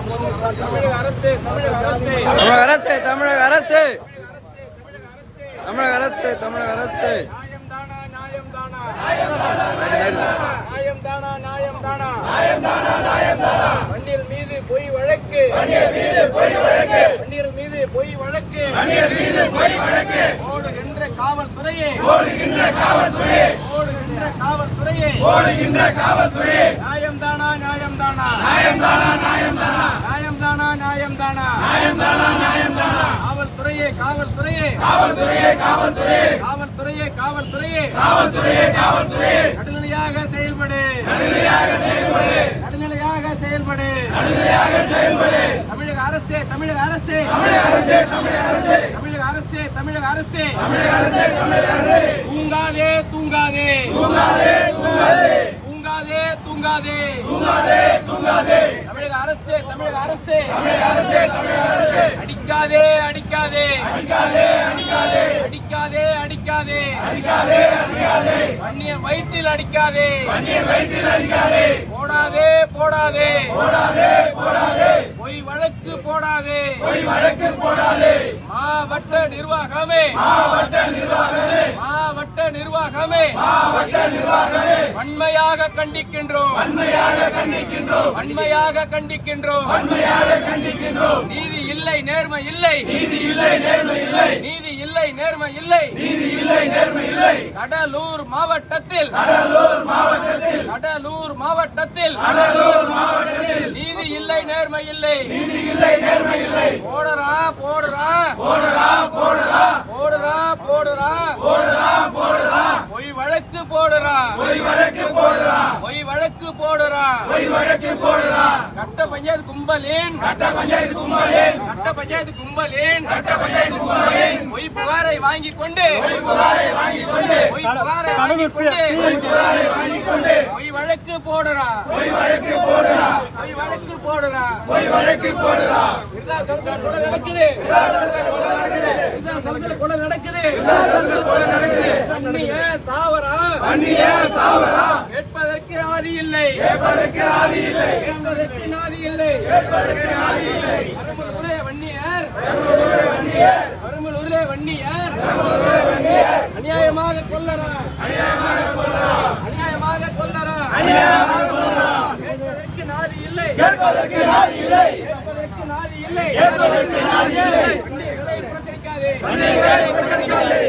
தமிழக அரசு தமிழக அரசு தமிழக அரசு தமிழக அரசு தமிழக அரசு தமிழக அரசு நியாயம் தானா நியாயம் தானா நியாயம் தானா நியாயம் தானா நியாயம் தானா வண்டியல் மீது பொய் வழக்கு வண்டியல் மீது பொய் வழக்கு வண்டியல் மீது பொய் வழக்கு வண்டியல் மீது பொய் வழக்கு ஓடுகின்ற காவல்துறையே ஓடுகின்ற காவல்துறையே ஓடுகின்ற காவல்துறையே ஓடுகின்ற காவல்துறையே நியாயம் தானா நியாயம் தானா நியாயம் தானா நியாயம் தானா நியாயம் தானா நியாயம் தானா நியாயம் தானா நியாயம் தானா காவல்துறையே காவல்துறையே காவல்துறையே காவல்துறையே காவல்துறையே காவல்துறையே காவல்துறையே காவல்துறையே நடுநிலையாக செயல்படு நடுநிலையாக செயல்படு நடுநிலையாக செயல்படு நடுநிலையாக செயல்படு தமிழக அரசே தமிழக அரசே தமிழக அரசே தமிழக அரசே தமிழக அரசே தமிழக அரசே தமிழக அரசே தமிழக அரசே தூங்காதே தூங்காதே தூங்காதே தூங்காதே தூங்காதே தூங்காதே தூங்காதே தூங்காதே தமிழக அரசு தமிழக அரசு தமிழக அரசு தமிழக அரசு அடிக்காதே அடிக்காதே அடிக்காதே அடிக்காதே அடிக்காதே அடிக்காதே அடிக்காதே அடிக்காதே வன்னிய வயிற்றில் அடிக்காதே வன்னிய வயிற்றில் அடிக்காதே போடாதே போடாதே போடாதே போடாதே பொய் வழக்கு போடாதே பொய் வழக்கு போடாதே மாவட்ட நிர்வாகமே மாவட்ட நிர்வாகமே மாவட்ட நிர்வாகமே மாவட்ட நிர்வாகமே வன்மையாக கண்டிக்கின்றோம் வன்மையாக கண்டிக்கின்றோம் வன்மையாக கண்டிக்கின்றோம் வன்மையாக கண்டிக்கின்றோம் நீதி இல்லை நேர்மை இல்லை நீதி இல்லை நேர்மை இல்லை நீதி இல்லை நேர்மை இல்லை நீதி இல்லை நேர்மை இல்லை கடலூர் மாவட்டத்தில் கடலூர் மாவட்டத்தில் கடலூர் மாவட்டத்தில் கடலூர் மாவட்டத்தில் நீதி இல்லை நேர்மை இல்லை நீதி இல்லை நேர்மை இல்லை போடுறா போடுறா போடுறா போடுறா போடுறா போடுறா போடுறா போடுறா பொய் வழக்கு போடுறா பொய் வழக்கு போடுறா பொய் வழக்கு போடுறா பொய் வழக்கு போடுறா கட்ட பஞ்சாயத்து கும்பலின் கட்ட பஞ்சாயத்து கும்பலின் கட்ட பஞ்சாயத்து கும்பலின் கட்ட பஞ்சாயத்து கும்பலின் பொய் புகாரை வாங்கி கொண்டு பொய் புகாரை வாங்கி கொண்டு பொய் புகாரை வாங்கி கொண்டு பொய் புகாரை வாங்கி கொண்டு பொய் வழக்கு போடுறா பொய் வழக்கு போடுறா பொய் வழக்கு போடுறா பொய் வழக்கு போடுறா விருதாசலத்துல கொலை நடக்குது விருதாசலத்துல கொலை நடக்குது விருதாசலத்துல கொலை நடக்குது வன்னிய சாவரா வன்னிய சாவரா கேட்பதற்கு ஆதி இல்லை கேட்பதற்கு ஆதி இல்லை கேட்பதற்கு நாதி இல்லை கேட்பதற்கு நாதி இல்லை அருமலூரே வன்னியர் அருமலூரே வன்னியர் அநியாயமாக கொல்லறா அநியாயமாக கொல்லறா அநியாயமாக கொல்லறா அநியாயமாக கொல்லறா கேட்பதற்கு நாதி இல்லை கேட்பதற்கு நாதி இல்லை கேட்பதற்கு நாதி இல்லை கேட்பதற்கு நாதி இல்லை வண்டிகளை புறக்கணிக்காதே வண்டிகளை புறக்கணிக்காதே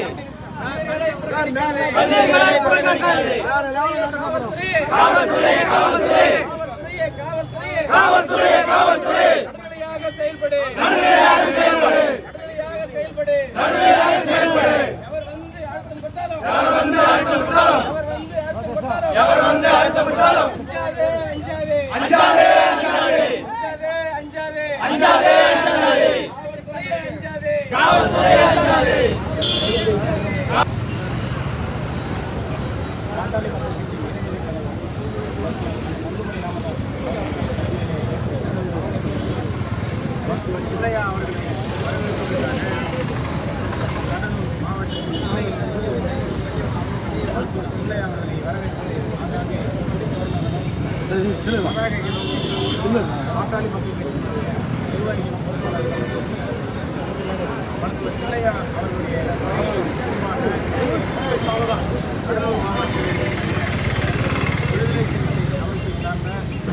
காவல்துறை காவல்துறை காவல்துறை காவல்துறை காவல்துறை நடுநிலையாக செயல்படு நடுநிலையாக செயல்படு நடுநிலையாக செயல்படு நடுநிலையாக செயல்படு எவர் வந்து அழுத்தம் கொடுத்தாலும் எவர் வந்து அழுத்தம் கொடுத்தாலும் எவர் வந்து அழுத்தம் கொடுத்தாலும் எவர் வந்து அழுத்தம் கொடுத்தாலும் அஞ்சாதே அஞ்சாதே அஞ்சாதே அஞ்சாதே அஞ்சாதே அஞ்சாதே அஞ்சாதே அஞ்சாதே காவல்துறை அஞ்சாதே சின்னையா அவர்களை வரவேற்பதற்காக கடலூர் மாவட்டத்தில் மருத்துவர் சின்னையா அவர்களை வரவேற்பது ஆங்காங்கே பதாகைகளும் பாட்டாளி மக்கள் கட்சியினுடைய நிர்வாகிகளும் பொறுப்பாளர்களும் மருத்துவர் சின்னையா அவர்களுடைய நினைவாக கடலூர் மாவட்டத்தில் விடுதலை சிறுத்தை அமைப்பை சார்ந்த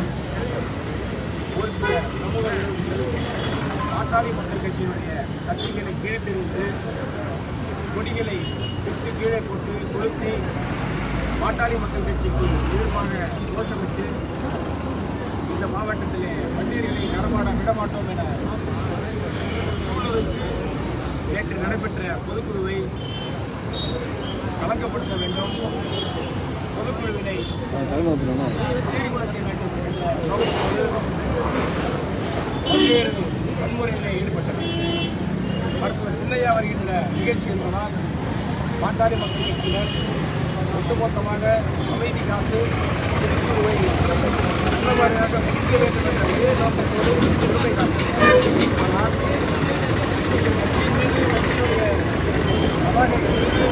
ஒரு சில சமூக நிறுவனங்கள் பாட்டாளி மக்கள் கட்சியினுடைய கட்சிகளை கீழ்த்தெறிந்து கொடிகளை விட்டு கீழே போட்டு கொளுத்தி பாட்டாளி மக்கள் கட்சிக்கு எதிர்ப்பாக கோஷமிட்டு இந்த மாவட்டத்திலே வண்டியர்களை நடமாட விடமாட்டோம் என சொல்வதற்கு நேற்று நடைபெற்ற பொதுக்குழுவை கலங்கப்படுத்த வேண்டும் பொதுக்குழுவினை சீர்குலைக்க வேண்டும் என்ற நோக்கத்தோடு பல்வேறு வன்முறைகளில் ஈடுபட்டனர் மருத்துவர் சின்னையா வருகின்ற நிகழ்ச்சி என்பதால் பாட்டாளி மக்கள் கட்சியினர் ஒட்டுமொத்தமாக அமைதி காத்து பொதுக்குழுவை நல்லபடியாக முடிக்க வேண்டும் என்ற ஒரே நோக்கத்தோடு பொறுமை காத்தனர் ஆனால் கட்சியின் மீது கட்சியினுடைய சபாநாயகர் மீது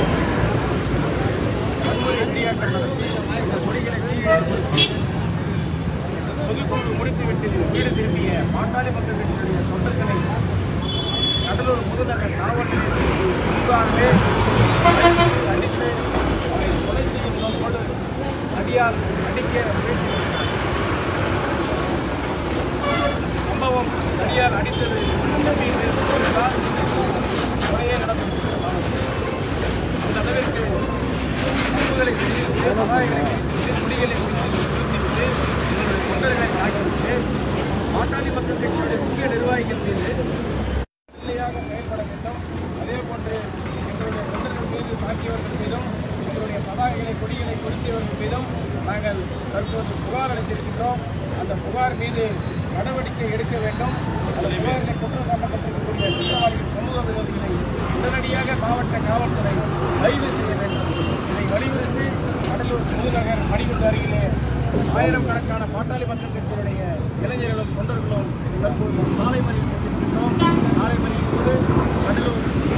வன்முறை வெளியாட்டம் நடத்தி இந்த கொடிகளை கீழே பொதுக்குழு முடித்துவிட்டு வீடு திரும்பிய பாட்டாளி மக்கள் கட்சியுடைய தொண்டர்களை கடலூர் புதுநகர் காவல் நிலையத்தில் முன்பாகவே அடித்து அவரை கொலை செய்யும் நோக்கோடு அடியால் அடிக்க முயற்சித்திருக்கிறார் சம்பவம் அடியால் அடித்தது நம்பிக்கை இருப்பதால் கொலையே நடந்திருக்கிறது அந்த அளவிற்கு தப்புகளை செய்து மதாயங்களை குடிகளை நிறுத்திவிட்டு இவர்கள் தொண்டர்களை தாக்கிவிட்டு பாட்டாளி மக்கள் கட்சியுடைய முக்கிய நிர்வாகிகள் மீது நிலையாக செயல்பட வேண்டும் அதே போன்று எங்களுடைய தொண்டர்கள் மீது தாக்கியவர்கள் மீதும் எங்களுடைய பதாகைகளை கொடிகளை கொளுத்தியவர்கள் மீதும் நாங்கள் தற்போது புகார் அளித்திருக்கின்றோம் அந்த புகார் மீது நடவடிக்கை எடுக்க வேண்டும் அந்த புகாரில் குற்றம் சாட்டப்பட்டிருக்கக்கூடிய குற்றவாளிகள் சமூக விரோதிகளை உடனடியாக மாவட்ட காவல்துறை கைது செய்ய வேண்டும் இதை வலியுறுத்தி கடலூர் புதுநகர் மணிகுண்டு அருகிலே ஆயிரம் கணக்கான பாட்டாளி மக்கள் கட்சியினுடைய இளைஞர்களும் தொண்டர்களும் தற்போது சாலை மறியல் செய்திருக்கின்றோம் சாலை மறியல் போது கடலூர்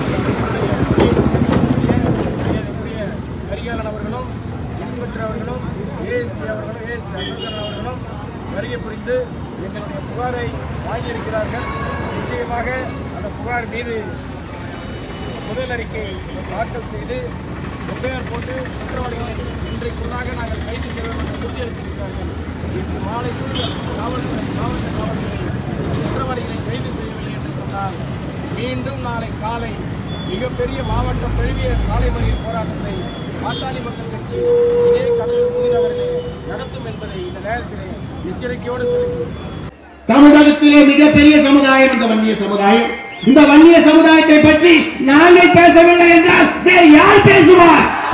மரியாதைக்குரிய கரிகாலன் அவர்களும் இன்பற்று அவர்களும் ஏஎஸ்பி அவர்களும் ஏஎஸ்பி அசோகன் அவர்களும் வருகை புரிந்து எங்களுடைய புகாரை வாங்கியிருக்கிறார்கள் நிச்சயமாக அந்த புகார் மீது முதல் அறிக்கை தாக்கல் செய்து எஃப்ஐஆர் போட்டு குற்றவாளிகளை இன்றைக்குள்ளாக நாங்கள் கைது செய்வோம் என்று உறுதியளித்திருக்கிறார்கள் இன்று மாலை காவல்துறை மாவட்ட காவல்துறை குற்றவாளிகளை கைது செய்யவில்லை என்று சொன்னால் மீண்டும் நாளை காலை மிகப்பெரிய மாவட்டம் தழுவிய சாலை மறியல் போராட்டத்தை பாட்டாளி மக்கள் கட்சி இதே கடலூர் புதுநகரிலே நடத்தும் என்பதை இந்த நேரத்திலே எச்சரிக்கையோடு சொல்லிக்கிறேன் தமிழகத்திலே மிகப்பெரிய சமுதாயம் இந்த வன்னிய சமுதாயம் இந்த வன்னிய சமுதாயத்தை பற்றி நாங்கள் பேசவில்லை என்றால் வேறு யார் பேசுவார்